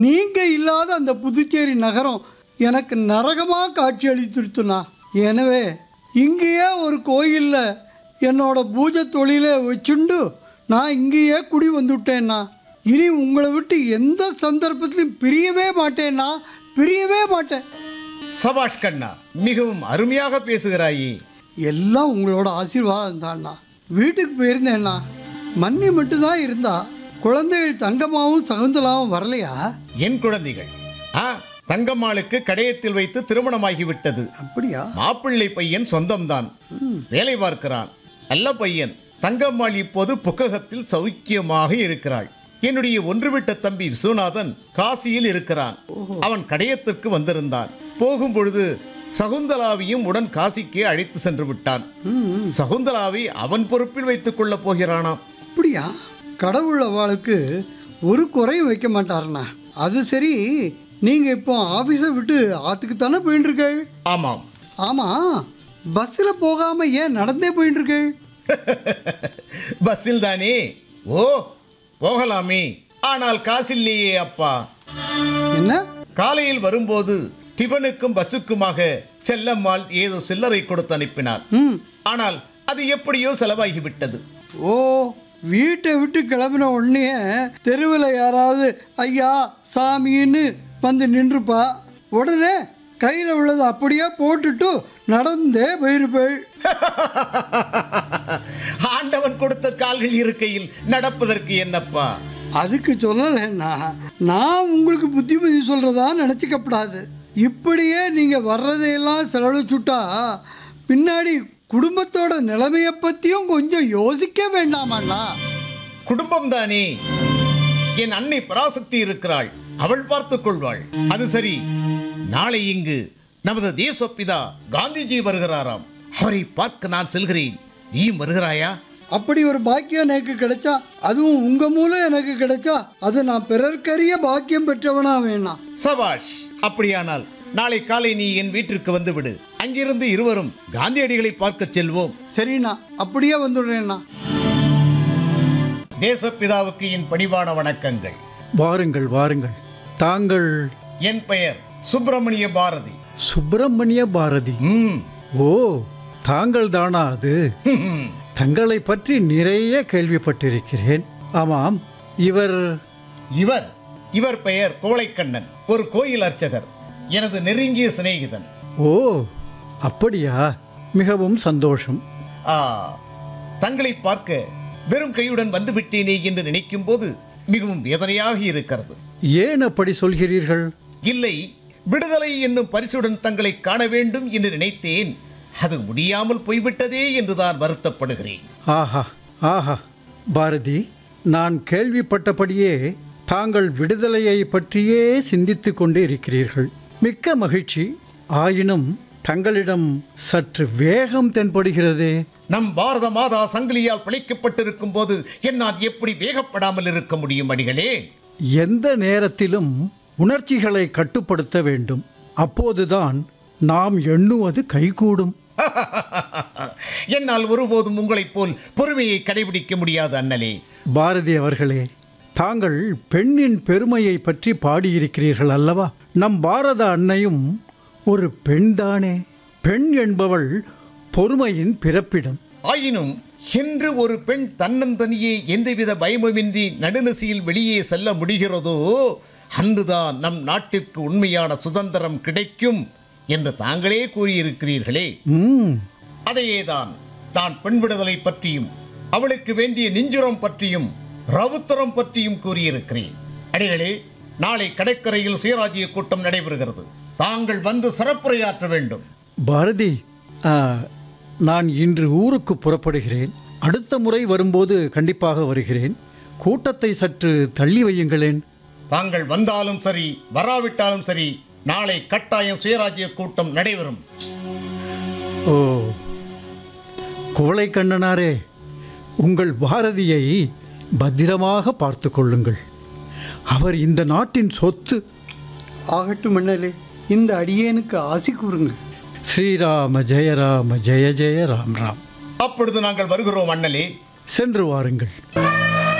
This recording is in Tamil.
நீங்க இல்லாத அந்த புதுச்சேரி நகரம் எனக்கு நரகமா காட்சி அளித்துருத்துனா எனவே இங்கேயே ஒரு கோயில்ல என்னோட பூஜை தொழிலை வச்சுண்டு நான் இங்கேயே குடி வந்துவிட்டேன்னா இனி உங்களை விட்டு எந்த சந்தர்ப்பத்திலையும் பிரியவே மாட்டேன்னா பிரியவே மாட்டேன் சபாஷ் கண்ணா மிகவும் அருமையாக பேசுகிறாயே எல்லாம் உங்களோட ஆசீர்வாதம் தான்ண்ணா வீட்டுக்கு போயிருந்தேண்ணா மன்னி மட்டும்தான் இருந்தா குழந்தைகள் தங்கமாவும் சகுந்தலாவும் வரலையா என் குழந்தைகள் ஆ தங்கம்மாளுக்கு கடையத்தில் வைத்து திருமணமாகிவிட்டது அப்படியா மாப்பிள்ளை பையன் சொந்தம்தான் வேலை பார்க்கிறான் நல்ல பையன் தங்கம்மாள் இப்போது புக்ககத்தில் சௌக்கியமாக இருக்கிறாள் என்னுடைய ஒன்றுவிட்ட தம்பி விஸ்வநாதன் காசியில் இருக்கிறான் அவன் கடையத்திற்கு வந்திருந்தான் போகும் பொழுது சகுந்தலாவையும் உடன் காசிக்கு அழைத்து சென்று விட்டான் சகுந்தலாவை அவன் பொறுப்பில் வைத்துக் கொள்ளப் போகிறானாம் அப்படியா கடவுள் அவளுக்கு ஒரு குறையும் வைக்க மாட்டாருண்ணா அது சரி நீங்க இப்போ ஆபீஸை விட்டு ஆத்துக்கு தானே போயிட்டு இருக்கீள் ஆமாம் ஆமா பஸ்ஸில் போகாம ஏன் நடந்தே போயிட்டு இருக்கீள் பஸ்ஸில் தானே ஓ போகலாமே ஆனால் காசில்லையே அப்பா என்ன காலையில் வரும்போது டிஃபனுக்கும் பஸ்ஸுக்குமாக செல்லம்மாள் ஏதோ சில்லறை கொடுத்து அனுப்பினாள் ம் ஆனால் அது எப்படியோ செலவாகிவிட்டது ஓ வீட்டை விட்டு கிளம்பின உடனே தெருவில் யாராவது ஐயா சாமின்னு வந்து நின்றுப்பா உடனே கையில் உள்ளதை அப்படியே போட்டுட்டு நடந்தே போயிருப்பேள் ஆண்டவன் கொடுத்த கால்கள் இருக்கையில் நடப்பதற்கு என்னப்பா அதுக்கு சொல்லலைன்னா நான் உங்களுக்கு புத்திமதி சொல்கிறதா நினச்சிக்கப்படாது இப்படியே நீங்கள் வர்றதையெல்லாம் செலவழிச்சுட்டா பின்னாடி குடும்பத்தோட நிலைமையை பற்றியும் கொஞ்சம் யோசிக்க வேண்டாமாண்ணா குடும்பம் தானே என் அன்னை பராசக்தி இருக்கிறாள் அவள் பார்த்துக் கொள்வாள் அது சரி நாளை இங்கு நமது தேசப்பிதா காந்திஜி வருகிறாராம் அவரை பார்க்க நான் செல்கிறேன் நீயும் வருகிறாயா அப்படி ஒரு பாக்கியம் எனக்கு கிடைச்சா அதுவும் உங்கள் மூலம் எனக்கு கிடைச்சா அது நான் பிறர்க்கரிய பாக்கியம் பெற்றவனா வேணாம் சபாஷ் அப்படியானால் நாளை காலை நீ என் வீட்டிற்கு வந்து விடு அங்கிருந்து இருவரும் காந்தியடிகளை பார்க்க செல்வோம் சரிண்ணா அப்படியே வந்துடுறேண்ணா தேசப்பிதாவுக்கு என் பணிவான வணக்கங்கள் வாருங்கள் வாருங்கள் தாங்கள் என் பெயர் சுப்பிரமணிய பாரதி சுப்பிரமணிய பாரதி ம் ஓ தாங்கள் தானா அது தங்களை பற்றி நிறைய கேள்விப்பட்டிருக்கிறேன் ஆமாம் இவர் இவர் இவர் பெயர் கோழைக்கண்ணன் ஒரு கோயில் அர்ச்சகர் எனது நெருங்கிய சிநேகிதன் ஓ அப்படியா மிகவும் சந்தோஷம் ஆ தங்களை பார்க்க வெறும் கையுடன் வந்து விட்டேனே என்று நினைக்கும் போது மிகவும் வேதனையாக இருக்கிறது ஏன் அப்படி சொல்கிறீர்கள் இல்லை விடுதலை என்னும் பரிசுடன் தங்களை காண வேண்டும் என்று நினைத்தேன் அது முடியாமல் போய்விட்டதே என்றுதான் வருத்தப்படுகிறேன் ஆஹா ஆஹா பாரதி நான் கேள்விப்பட்டபடியே தாங்கள் விடுதலையை பற்றியே சிந்தித்துக் கொண்டு இருக்கிறீர்கள் மிக்க மகிழ்ச்சி ஆயினும் தங்களிடம் சற்று வேகம் தென்படுகிறதே நம் பாரத மாதா சங்கிலியால் பிழைக்கப்பட்டிருக்கும் போது என்னால் எப்படி வேகப்படாமல் இருக்க முடியும் அடிகளே எந்த நேரத்திலும் உணர்ச்சிகளை கட்டுப்படுத்த வேண்டும் அப்போதுதான் நாம் எண்ணுவது கைகூடும் என்னால் ஒருபோதும் உங்களைப் போல் பொறுமையை கடைபிடிக்க முடியாது அண்ணலே பாரதி அவர்களே தாங்கள் பெண்ணின் பெருமையை பற்றி பாடியிருக்கிறீர்கள் அல்லவா நம் பாரத அன்னையும் ஒரு பெண்தானே பெண் என்பவள் பொறுமையின் பிறப்பிடம் ஆயினும் என்று ஒரு பெண் தன்னந்தனியே எந்தவித பயமுமின்றி நடுநிசையில் வெளியே செல்ல முடிகிறதோ அன்றுதான் நம் நாட்டிற்கு உண்மையான சுதந்திரம் கிடைக்கும் என்று தாங்களே கூறியிருக்கிறீர்களே ம் அதையேதான் நான் பெண் விடுதலை பற்றியும் அவளுக்கு வேண்டிய நெஞ்சுரம் பற்றியும் ரவுத்தரம் பற்றியும் கூறியிருக்கிறேன் அடிகளே நாளை கடற்கரையில் சுயராஜ்ய கூட்டம் நடைபெறுகிறது தாங்கள் வந்து சிறப்புரையாற்ற வேண்டும் பாரதி ஆ, நான் இன்று ஊருக்கு புறப்படுகிறேன் அடுத்த முறை வரும்போது கண்டிப்பாக வருகிறேன் கூட்டத்தை சற்று தள்ளி வையுங்களேன் தாங்கள் வந்தாலும் சரி வராவிட்டாலும் சரி நாளை கட்டாயம் சுயராஜ்ய கூட்டம் நடைபெறும் ஓ குவளை கண்ணனாரே உங்கள் பாரதியை பத்திரமாக பார்த்து கொள்ளுங்கள் அவர் இந்த நாட்டின் சொத்து ஆகட்டும் மண்ணலே இந்த அடியேனுக்கு ஆசி கூறுங்க ஸ்ரீராம ஜெயராம ஜெய ஜெய ராம் ராம் அப்பொழுது நாங்கள் வருகிறோம் அண்ணலே சென்று வாருங்கள்